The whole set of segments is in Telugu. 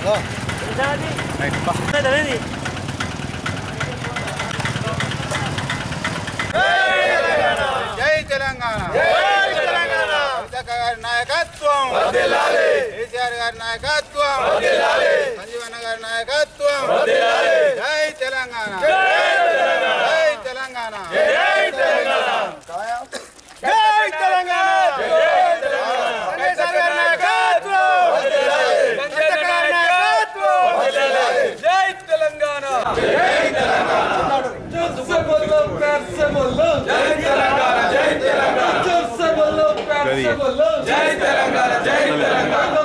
జై తెలంగాణ జై తెలంగాణ కవితక్క గారి నాయకత్వం కేసీఆర్ గారి నాయకత్వం సంజీవన్న గారి నాయకత్వం జై తెలంగాణ జై తెలంగాణ జై తెలంగాణ జై తెలంగాణ కేసీఆర్ గారి నాయకత్వం కవితక్క గారి నాయకత్వం జై తెలంగాణ జోర్సే బోలో ప్యార్ సే బోలో జై తెలంగాణ జై తెలంగాణ జోర్సే బోలో ప్యార్ సే బోలో జై తెలంగాణ జై తెలంగాణ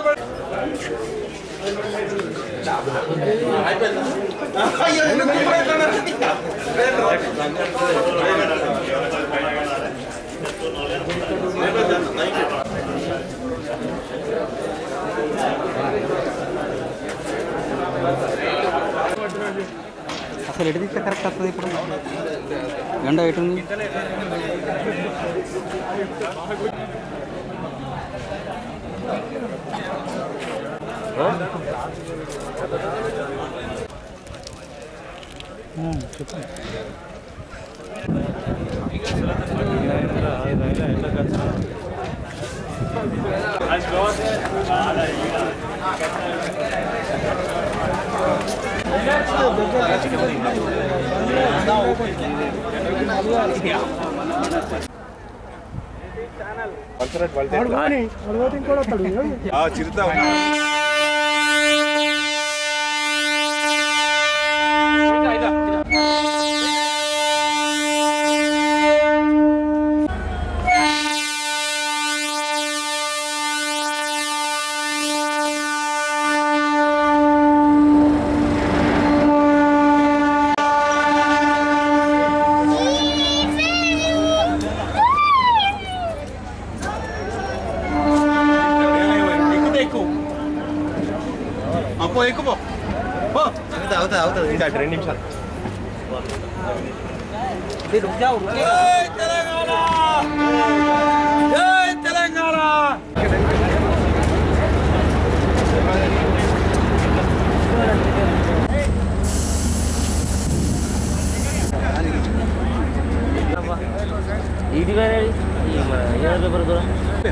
అసలు ఎటు తీస్తే కరెక్ట్ వస్తుంది ఇప్పుడు ఎండ ఎటుంది చిరుతా అప్పో ఎక్కువ అవుతుంది అవుతుంది ఇంకా రెండు నిమిషాలు జై తెలంగాణ జై తెలంగాణ ఇది వేరే ఏదో పేపర్ దూరం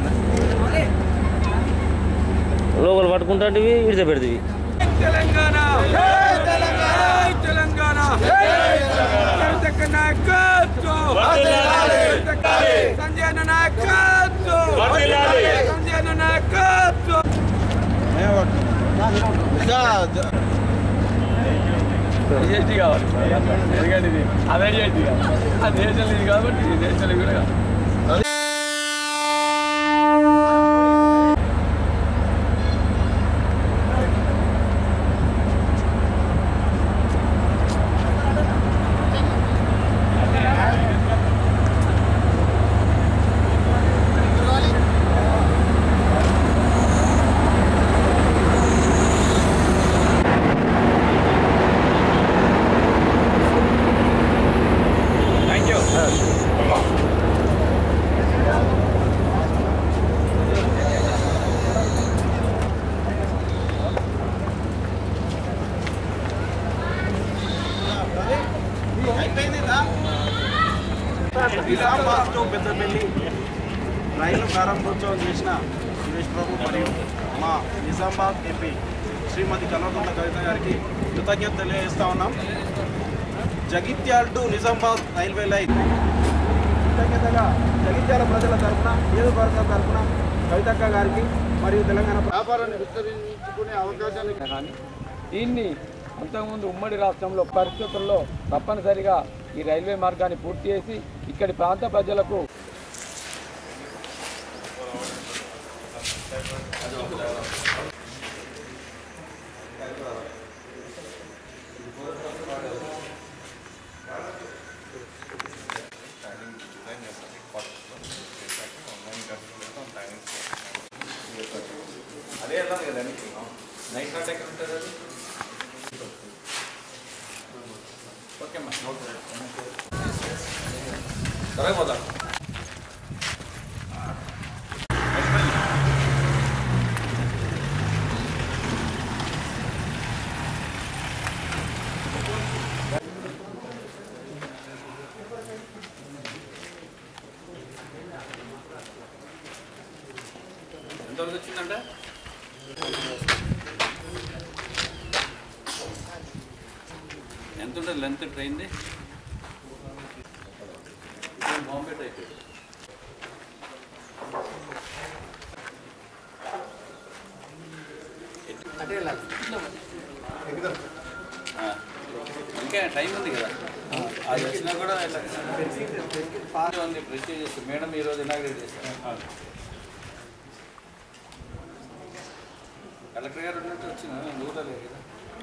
లోకల్ పట్టుకుంటాంటివి ఇడిచ పెడతావి తెలంగాణ జై తెలంగాణ జై తెలంగాణ కవితక్క నాయకత్వం కవితక్క సంజయ్ అన్న నాయకత్వం సంజయ్ అన్న నాయకత్వం జిఎస్టీ కావాలి ఎందుకంటే ఇది అదే జిఎస్టీ కావాలి ఆ దేశంలో ఇది కాబట్టి ఈ దేశంలో కూడా కావాలి నిజామాబాద్ టు పెద్దపల్లి రైలు ప్రారంభోత్సవం చేసిన సురేష్ ప్రభు మరియు మా నిజామాబాద్ ఎంపీ శ్రీమతి కల్వకుంట్ల కవిత గారికి కృతజ్ఞత తెలియజేస్తా ఉన్నాం Jagtial to Nizamabad railway line కృతజ్ఞతగా జగిత్యాల ప్రజల తరఫున నియోజకవర్గం తరఫున కవితక్క గారికి మరియు తెలంగాణ వ్యాపారాన్ని విస్తరించుకునే అవకాశాన్ని కానీ దీన్ని అంతకుముందు ఉమ్మడి రాష్ట్రంలో పరిస్థితుల్లో తప్పనిసరిగా ఈ రైల్వే మార్గాన్ని పూర్తి చేసి ఇక్కడి ప్రాంత ప్రజలకు ఎంత ఉంటుంది లెంత్ ట్రైన్ది ఇదేం బాంబే టైప్ ఇది. ఆ. ఇంకా టైం ఉంది కదా అది వచ్చినా కూడా పాత ఉంది ప్రెస్టేజ్ మేడం ఈరోజు ఇనాగ్రేట్ చేస్తారు కలెక్టర్ గారు ఉన్నట్టు వచ్చిన నూరలే కదా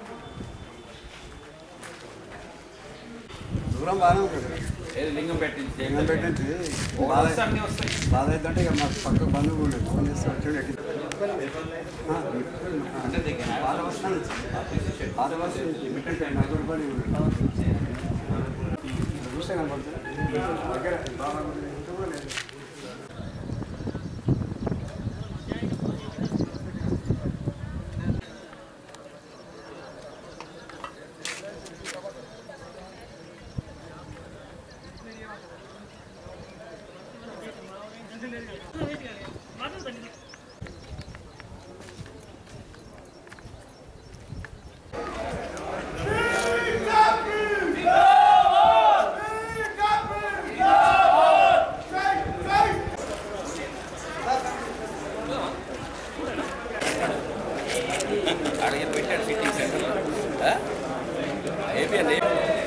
దూరం బాగానే ఉంటుంది ఏది లింగం పెట్టించి లింగం పెట్టించి బాధ వస్తే అన్నీ వస్తాయి బాధ అవుతుంటే ఇక మాకు పక్క బంధువు కూడా ఫోన్ చేసి వచ్చాడు ఎక్కి ఆ, అంటే దీనికి బాధ వస్తుంది బాధ వస్తుంది పెట్టండి నలభై రూపాయలు చూస్తే కనపడుతుంది దగ్గర బాగా ఇంత కూడా లేదు అడిగి పెట్టాడు సిట్టింగ్ సెంటర్ ఏపీ అండి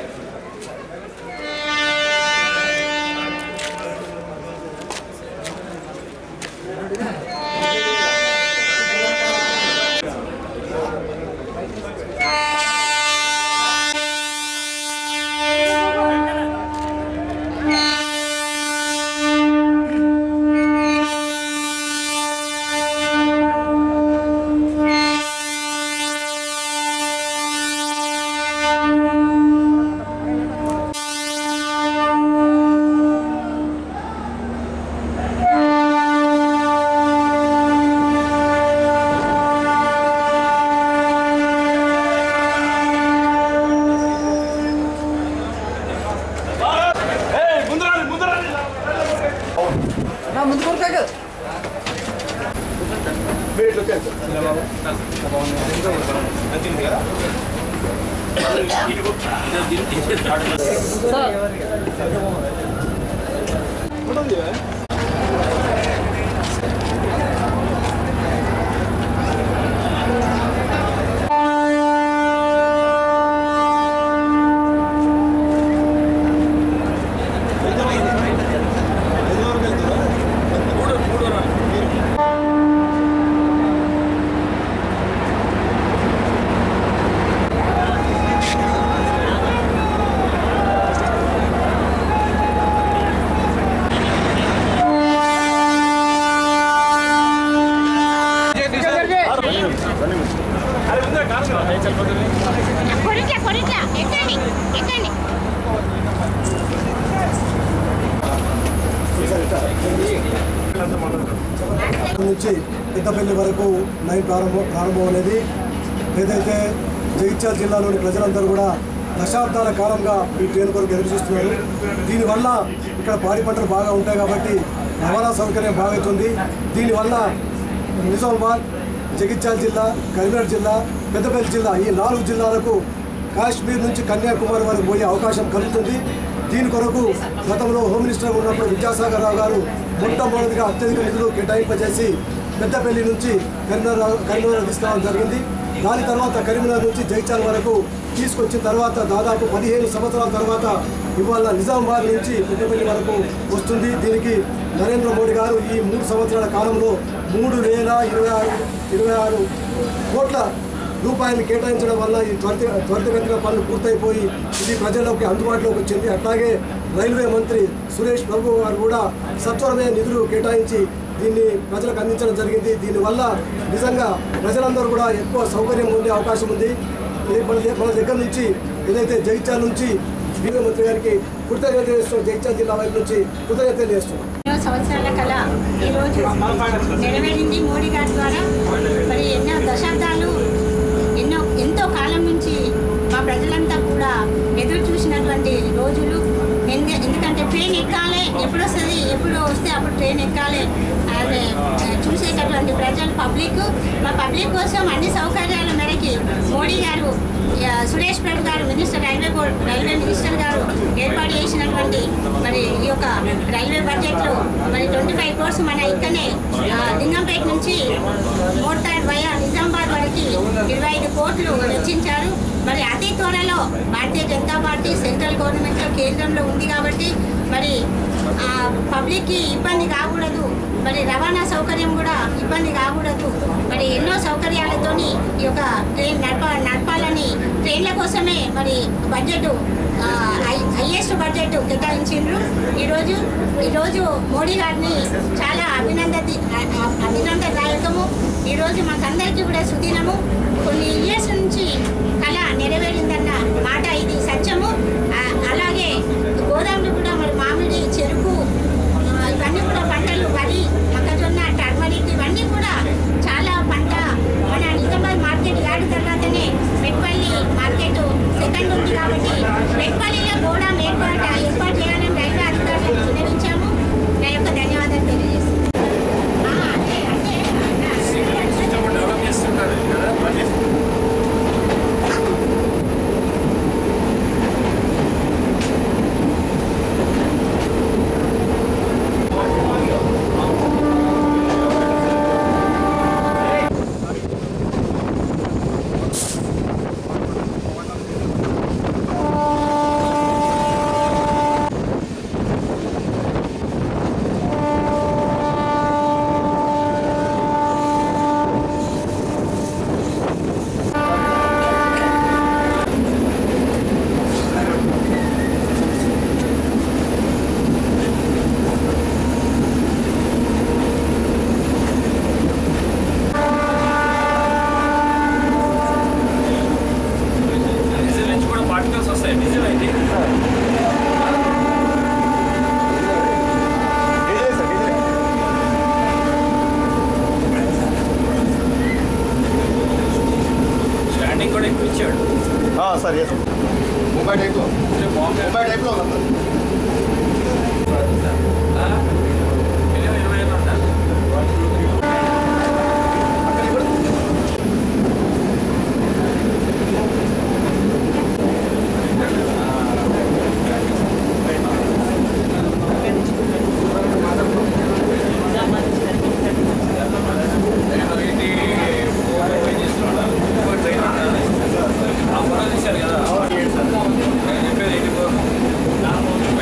కొరిట్లా కొరిట్లా ఎక్కండి ఎక్కండి నుంచి పెద్దపల్లి వరకు లైన్ ప్రారంభం ప్రారంభం అనేది ఏదైతే జగిత్యాల జిల్లాలోని ప్రజలందరూ కూడా దశాబ్దాల కాలంగా ఈ ట్రైన్ కొరకు ఎదురు చూస్తున్నారు దీనివల్ల ఇక్కడ పాడి పంటలు బాగా ఉంటాయి కాబట్టి రవాణా సౌకర్యం బాగవుతుంది దీనివల్ల నిజామాబాద్ జగిత్యాల జిల్లా కరీంనగర్ జిల్లా పెద్దపల్లి జిల్లా ఈ నాలుగు జిల్లాలకు కాశ్మీర్ నుంచి కన్యాకుమారి వరకు పోయే అవకాశం కలుగుతుంది దీని కొరకు గతంలో హోమ్ మినిస్టర్ ఉన్నప్పుడు విద్యాసాగర్ రావు గారు మొట్టమొదటిగా అత్యధిక నిధులు కేటాయింపజేసి పెద్దపల్లి నుంచి కరీంనగర్ కరీంనగర్ తీసుకురావడం జరిగింది దాని తర్వాత కరీంనగర్ నుంచి జైచాల్ వరకు తీసుకొచ్చిన తర్వాత దాదాపు పదిహేను సంవత్సరాల తర్వాత ఇవాళ నిజామాబాద్ నుంచి పెద్దపల్లి వరకు వస్తుంది దీనికి నరేంద్ర మోడీ గారు ఈ మూడు సంవత్సరాల కాలంలో మూడు వేల ఇరవై ఆరు ఇరవై ఆరు కోట్ల రూపాయలు కేటాయించడం వల్ల ఈ త్వరిత త్వరితగతిన పనులు పూర్తయిపోయి ఇది ప్రజల్లోకి అందుబాటులోకి వచ్చింది అట్లాగే రైల్వే మంత్రి సురేష్ ప్రభు గారు కూడా సత్వరమే నిధులు కేటాయించి దీన్ని ప్రజలకు అందించడం జరిగింది దీనివల్ల నిజంగా ప్రజలందరూ కూడా ఎక్కువ సౌకర్యం ఉండే అవకాశం ఉంది ఇది మన మన దగ్గర నుంచి ఏదైతే జగిత్యాల నుంచి రైల్వే మంత్రి గారికి కృతజ్ఞతలు చేస్తున్నాం జగిత్యాల జిల్లా వైపు నుంచి కృతజ్ఞతలు చేస్తున్నాం ఎన్నో సంవత్సరాల కళ ఈరోజు నెరవేరింది మోడీ గారి ద్వారా మరి ఎన్నో దశాబ్దాలు ఎన్నో ఎంతో కాలం నుంచి మా ప్రజలంతా కూడా ఎదురు చూసినటువంటి రోజులు ఎందు- ఎందుకంటే ట్రైన్ ఎక్కాలి ఎప్పుడు వస్తుంది ఎప్పుడు వస్తే అప్పుడు ట్రైన్ ఎక్కాలి అదే చూసేటటువంటి ప్రజలు పబ్లిక్ మా పబ్లిక్ కోసం అన్ని సౌకర్యాల మేరకి మోడీ గారు ఆ, Suresh Prabhu garu minister railway board railway minister గారు ఏర్పాటు చేసినటువంటి మరి ఈ యొక్క రైల్వే బడ్జెట్లో మరి ట్వంటీ ఫైవ్ క్రోర్స్ మన ఇక్కడనే ఆ, లింగంపేట నుంచి మోటార్ వయా నిజామాబాద్ వరకు ఇరవై ఐదు కోట్లు వెచ్చించారు మరి అతి త్వరలో భారతీయ జనతా పార్టీ సెంట్రల్ గవర్నమెంట్లో కేంద్రంలో ఉంది కాబట్టి మరి ఆ, పబ్లిక్కి ఇబ్బంది కాకూడదు మరి రవాణా సౌకర్యం కూడా ఇబ్బంది కాకూడదు మరి ఎన్నో సౌకర్యాలతోని ఈ యొక్క ట్రైన్ నడప నడపాలని ట్రైన్ల కోసమే మరి బడ్జెట్ హైయెస్ట్ బడ్జెట్ కేటాయించిండ్రు ఈరోజు ఈరోజు మోడీ గారిని చాలా అభినందతి అభినందనదాయకము ఈరోజు మాకందరికీ కూడా సుదినము కొన్ని ఇయర్స్ నుంచి కళ నెరవేరిందన్న మాట ఇది సత్యము ఆ, అలాగే గోదాములు కూడా మరి మామిడి చెరుకు ఆ, ఇవన్నీ కూడా పంటలు వరి మొక్కజొన్న టర్మరిక్ ఇవన్నీ కూడా చాలా పంట మన నిజామాబాద్ మార్కెట్ యార్డ్ తర్వాతనే మెట్పల్లి మార్కెట్ సెకండ్ ఉంది కాబట్టి మెట్పల్లిలో గోడాం ఏర్పాటు ఏర్పాటు చేయాలని రైల్వే అధికారులకు విన్నవించాము నా యొక్క ధన్యవాదాలు తెలియజేస్తున్నాను ఆ, అంటే అంటే డెవలప్ చేస్తుంటారు కదా డీజిల్ నుంచి కూడా పార్టికల్స్ వస్తాయి డీజిల్ అయితే స్టాండింగ్ కూడా ఎక్కువ ఇచ్చాడు సార్ ఎస్ ముంబై టైప్లో ముంబై టైప్లో ఉంది మినిమం ఇరవై ఐదు ఉండాలి నేను ఇది ఫోర్ పే చేస్తున్నాను ఇంకో ట్రైన్ ఉండాలి ఆ ఫోటో తీశారు కదా నేను చెప్పేది ఎయిటీ ఫోర్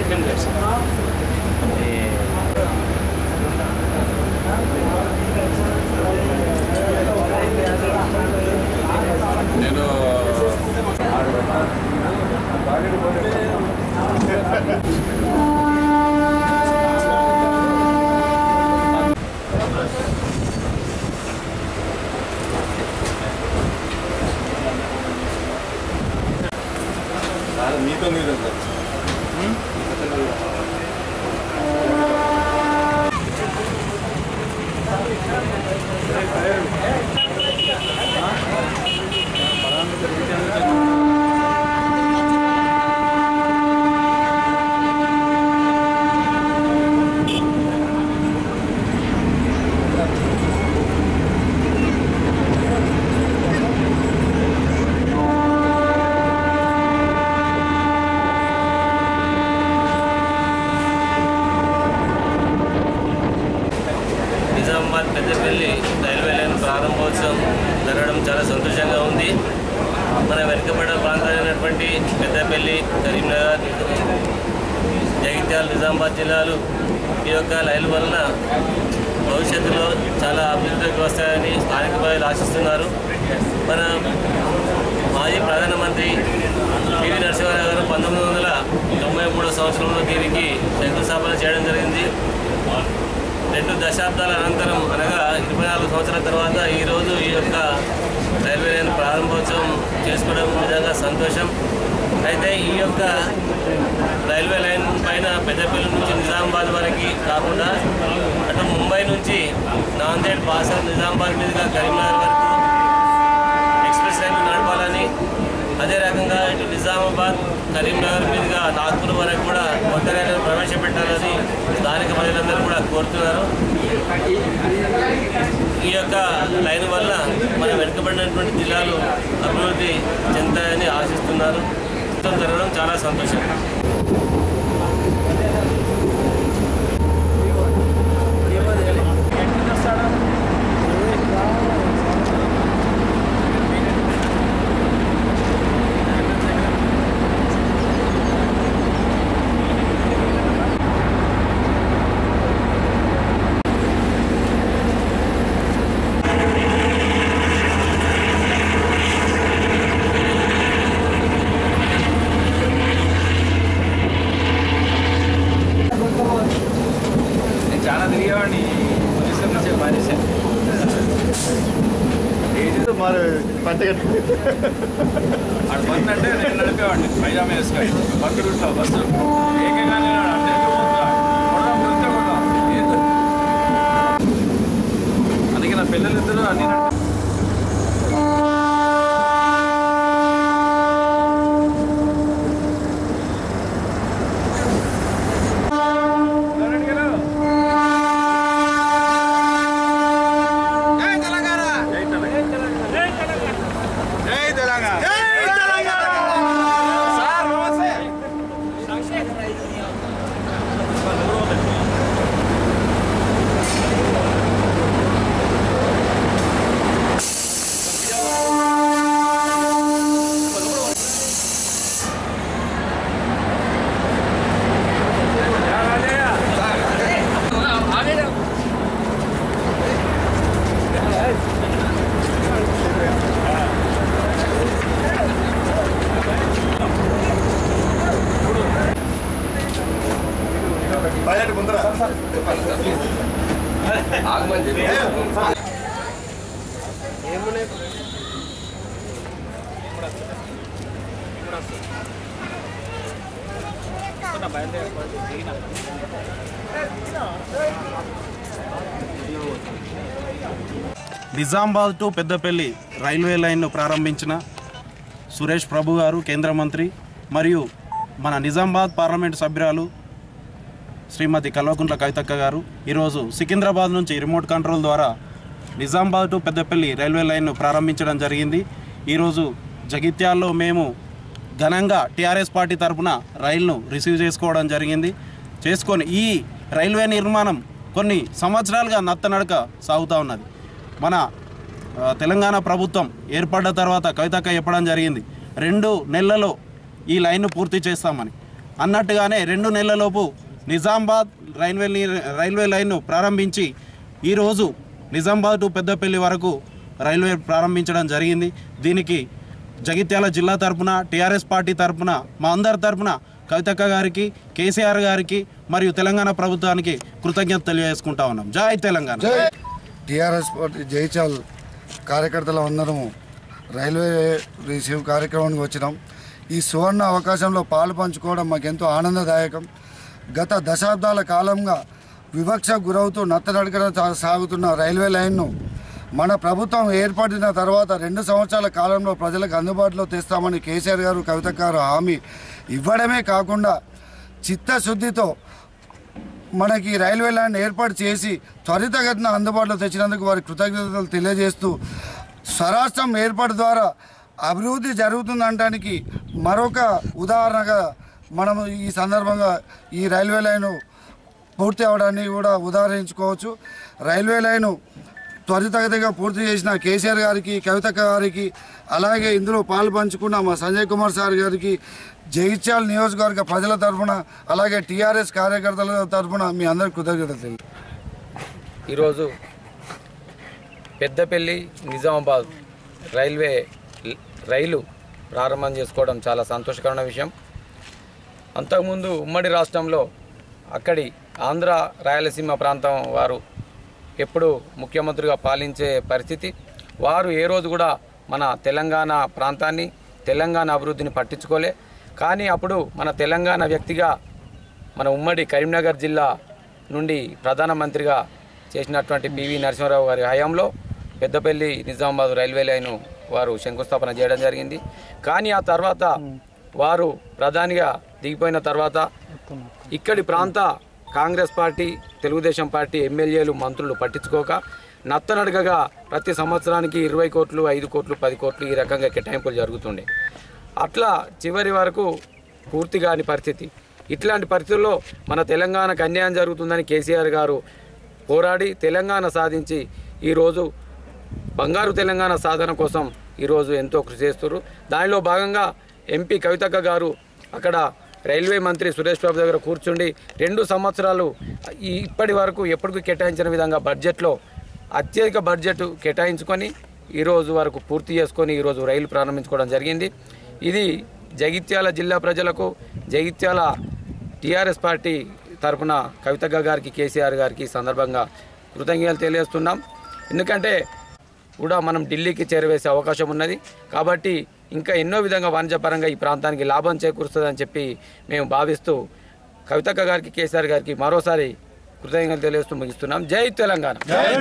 నేను మీతో మీరు sir Nizamabad Peddapalli railway line ప్రారంభోత్సవం జరగడం చాలా సంతోషంగా ఉంది మన వెనుకబడిన ప్రాంతాలైనటువంటి పెద్దపల్లి కరీంనగర్ జగిత్యాల నిజామాబాద్ జిల్లాలు ఈ యొక్క రైలు వలన భవిష్యత్తులో చాలా అభివృద్ధికి వస్తాయని స్థానిక ప్రజలు ఆశిస్తున్నారు మన మాజీ ప్రధానమంత్రి పివి నరసింహారావు గారు పంతొమ్మిది వందల తొంభై మూడో సంవత్సరంలో దీనికి శంకుస్థాపన చేయడం జరిగింది రెండు దశాబ్దాల అనంతరం అనగా ఇరవై నాలుగు సంవత్సరాల తర్వాత ఈరోజు ఈ యొక్క రైల్వే లైన్ ప్రారంభోత్సవం చేసుకోవడం నిజంగా సంతోషం అయితే ఈ యొక్క రైల్వే లైన్ పైన పెద్దపల్లి నుంచి నిజామాబాద్ వరకు కాకుండా అటు ముంబై నుంచి నాందేడ్ బాసర్ నిజామాబాద్ మీదుగా కరీంనగర్ వరకు ఎక్స్ప్రెస్ రైలు నడపాలని అదే రకంగా ఇటు నిజామాబాద్ కరీంనగర్ మీదుగా నాగ్పూర్ వరకు కూడా కొత్త రైలు ప్రవేశపెట్టాలని స్థానిక ప్రజలందరూ కూడా కోరుతున్నారు ఈ యొక్క లైన్ వల్ల మన వెనుకబడినటువంటి జిల్లాలు అభివృద్ధి చెందుతాయని ఆశిస్తున్నారు జరగడం చాలా సంతోషం నేను చాలా తిరిగేవాడిని పోలీసుల నుంచే మానేశాను మరి పంట కట్టు ఆడు బంద్ అంటే నేను నడిపేవాడిని పైజామా వేసుకొని బంద్ రూట్లో బస్సు ఏకంగా నేను అంటే ఎందుకు పోతున్నా? కొడదాం, కొడితే కొడదాం. ఏందో. అందుకే నా పిల్లలిద్దరూ అన్ని నడిపి- పైలట్ ముందర ఆగమని చెప్పి నిజామాబాద్ టు పెద్దపల్లి రైల్వే లైన్ను ప్రారంభించిన సురేష్ ప్రభు గారు కేంద్ర మంత్రి మరియు మన నిజామాబాద్ పార్లమెంట్ సభ్యురాలు శ్రీమతి కల్వకుంట్ల కవితక్క గారు ఈరోజు సికింద్రాబాద్ నుంచి రిమోట్ కంట్రోల్ ద్వారా నిజామాబాద్ టు పెద్దపల్లి రైల్వే లైన్ను ప్రారంభించడం జరిగింది ఈరోజు జగిత్యాల్లో మేము ఘనంగా టీఆర్ఎస్ పార్టీ తరఫున రైలును రిసీవ్ చేసుకోవడం జరిగింది చేసుకొని ఈ రైల్వే నిర్మాణం కొన్ని సంవత్సరాలుగా నత్తనడక సాగుతూ ఉన్నది మన ఆ, తెలంగాణ ప్రభుత్వం ఏర్పడ్డ తర్వాత కవితక్క చెప్పడం జరిగింది రెండు నెలలలో ఈ లైన్ను పూర్తి చేస్తామని అన్నట్టుగానే రెండు నెలలలోపు నిజామాబాద్ రైల్వే లీ- రైల్వే లైన్ను ప్రారంభించి ఈరోజు నిజామాబాద్ టు పెద్దపల్లి వరకు రైల్వే ప్రారంభించడం జరిగింది దీనికి జగిత్యాల జిల్లా తరపున టీఆర్ఎస్ పార్టీ తరపున మా అందరి తరపున కవితక్క గారికి కేసీఆర్ గారికి మరియు తెలంగాణ ప్రభుత్వానికి కృతజ్ఞత తెలియజేసుకుంటా ఉన్నాం జై తెలంగాణ టీఆర్ఎస్ పార్టీ జైచాల్ కార్యకర్తలు అందరము రైల్వే రిసీవ్ కార్యక్రమానికి వచ్చినాం ఈ సువర్ణ అవకాశంలో పాలు పంచుకోవడం మాకెంతో ఆనందదాయకం గత దశాబ్దాల కాలంగా వివక్ష గురవుతూ నత్తనడకన సా- సాగుతున్న రైల్వే లైన్ను మన ప్రభుత్వం ఏర్పడిన తర్వాత రెండు సంవత్సరాల కాలంలో ప్రజలకు అందుబాటులో తెస్తామని కేసీఆర్ గారు కవిత గారు హామీ ఇవ్వడమే కాకుండా చిత్తశుద్ధితో మనకి రైల్వే లైన్ ఏర్పాటు చేసి త్వరితగతిన అందుబాటులో తెచ్చినందుకు వారి కృతజ్ఞతలు తెలియజేస్తూ స్వరాష్ట్రం ఏర్పాటు ద్వారా అభివృద్ధి జరుగుతుందనడానికి మరొక ఉదాహరణగా మనం ఈ సందర్భంగా ఈ రైల్వే లైను పూర్తి అవడాన్ని కూడా ఉదాహరించుకోవచ్చు రైల్వే లైను త్వరితగతిగా పూర్తి చేసిన కేసీఆర్ గారికి కవితక్క గారికి అలాగే ఇందులో పాలు పంచుకున్న మా సంజయ్ కుమార్ సార్ గారికి జగిత్యాల నియోజకవర్గ ప్రజల తరఫున అలాగే టీఆర్ఎస్ కార్యకర్తల తరఫున మీ అందరికి కృతజ్ఞతలు తెలియదు ఈరోజు పెద్దపల్లి నిజామాబాద్ రైల్వే రైలు ప్రారంభం చేసుకోవడం చాలా సంతోషకరమైన విషయం అంతకుముందు ఉమ్మడి రాష్ట్రంలో అక్కడి ఆంధ్ర రాయలసీమ ప్రాంతం వారు ఎప్పుడు ముఖ్యమంత్రిగా పాలించే పరిస్థితి వారు ఏ రోజు కూడా మన తెలంగాణ ప్రాంతాన్ని తెలంగాణ అభివృద్ధిని పట్టించుకోలే కానీ అప్పుడు మన తెలంగాణ వ్యక్తిగా మన ఉమ్మడి కరీంనగర్ జిల్లా నుండి ప్రధానమంత్రిగా చేసినటువంటి పివి నరసింహారావు గారి హయాంలో పెద్దపల్లి నిజామాబాద్ రైల్వే లైను వారు శంకుస్థాపన చేయడం జరిగింది కానీ ఆ తర్వాత వారు ప్రధానిగా దిగిపోయిన తర్వాత ఇక్కడి ప్రాంత కాంగ్రెస్ పార్టీ తెలుగుదేశం పార్టీ ఎమ్మెల్యేలు మంత్రులు పట్టించుకోక నత్తనడకగా ప్రతి సంవత్సరానికి ఇరవై కోట్లు ఐదు కోట్లు పది కోట్లు ఈ రకంగా కేటాయింపులు జరుగుతుండే అట్లా చివరి వరకు పూర్తి కాని పరిస్థితి ఇట్లాంటి పరిస్థితుల్లో మన తెలంగాణకు అన్యాయం జరుగుతుందని కేసీఆర్ గారు పోరాడి తెలంగాణ సాధించి ఈరోజు బంగారు తెలంగాణ సాధన కోసం ఈరోజు ఎంతో కృషి చేస్తున్నారు దానిలో భాగంగా ఎంపీ కవితక్క గారు అక్కడ రైల్వే మంత్రి సురేష్ బాబు దగ్గర కూర్చుండి రెండు సంవత్సరాలు ఈ ఇప్పటి వరకు ఎప్పటికీ కేటాయించిన విధంగా బడ్జెట్లో అత్యధిక బడ్జెట్ కేటాయించుకొని ఈరోజు వరకు పూర్తి చేసుకొని ఈరోజు రైలు ప్రారంభించుకోవడం జరిగింది ఇది జగిత్యాల జిల్లా ప్రజలకు జగిత్యాల టీఆర్ఎస్ పార్టీ తరఫున కవితక్క గారికి కేసీఆర్ గారికి ఈ సందర్భంగా కృతజ్ఞతలు తెలియజేస్తున్నాం ఎందుకంటే కూడా మనం ఢిల్లీకి చేరవేసే అవకాశం ఉన్నది కాబట్టి ఇంకా ఎన్నో విధంగా వాణిజ్యపరంగా ఈ ప్రాంతానికి లాభం చేకూరుస్తుందని చెప్పి మేము భావిస్తూ కవితక్క గారికి కేసీఆర్ గారికి మరోసారి కృతజ్ఞతలు తెలియజేస్తూ ముగిస్తున్నాం జై తెలంగాణ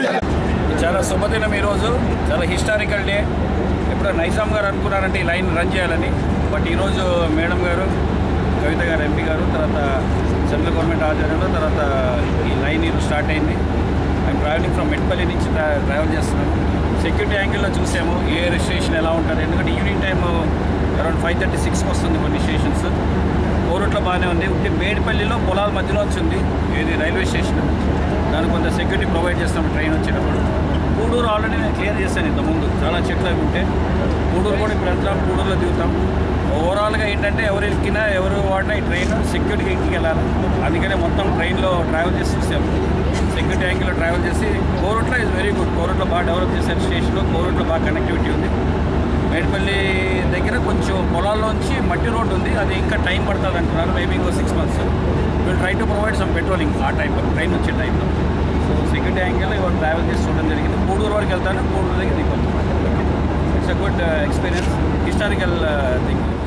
చాలా శుభదినం ఈరోజు చాలా హిస్టారికల్ డే ఇప్పుడు నైజాం గారు అనుకున్నారంటే ఈ లైన్ రన్ చేయాలని బట్ ఈరోజు మేడం గారు కవిత గారు ఎంపీ గారు తర్వాత సెంట్రల్ గవర్నమెంట్ ఆధ్వర్యంలో తర్వాత ఈ లైన్ ఈరోజు స్టార్ట్ అయింది ఐఎమ్ ట్రావెలింగ్ ఫ్రమ్ మెట్పల్లి నుంచి ట్రా- ట్రావెల్ చేస్తున్నాము సెక్యూరిటీ యాంగిల్లో చూసాము ఏ స్టేషన్ ఎలా ఉంటుంది ఎందుకంటే evening time around five thirty సిక్స్కి వస్తుంది కొన్ని స్టేషన్స్ కోరుట్లో బాగానే ఉంది ఉంటే మేడిపల్లిలో పొలాల మధ్యలో వచ్చింది ఇది రైల్వే స్టేషన్ దానికి కొంత సెక్యూరిటీ ప్రొవైడ్ చేస్తాం ట్రైన్ వచ్చేటప్పుడు గూడూరు ఆల్రెడీ నేను క్లియర్ చేశాను ఇంతకుముందు చాలా చెట్లు అవి ఉంటే గూడూరు కూడా ఇప్పుడు వెళ్తాం గూడూరులో దిగుతాం ఓవరాల్గా ఏంటంటే ఎవరు ఎక్కినా ఎవరు వాడినా ఈ ట్రైన్ సెక్యూరిటీ ఇంటికి వెళ్ళాలి అందుకనే మొత్తం ట్రైన్లో ట్రావెల్ చేసి చూసాము సెక్యూరిటీ యాంగిల్లో ట్రావెల్ చేసి కోరుట్లో ఇస్ వెరీ గుడ్ కోరుట్లో బాగా డెవలప్ చేశారు స్టేషన్లో కోరుట్లో బాగా కనెక్టివిటీ ఉంది మేడిపల్లి దగ్గర కొంచెం పొలాల్లోంచి మట్టి రోడ్డు ఉంది అది ఇంకా టైం పడుతుంది అంటున్నారు మేబీ ఇంకో six months will try to provide some patrolling ఆ టైంలో ట్రైన్ వచ్చే టైంలో సో సెక్యూరిటీ యాంగిల్ ఇవాళ ట్రావెల్ చేసి చూడడం జరిగింది గూడూరు వరకు వెళ్తాను గూడూరు దగ్గర దిగుతాను it's a good experience historical thing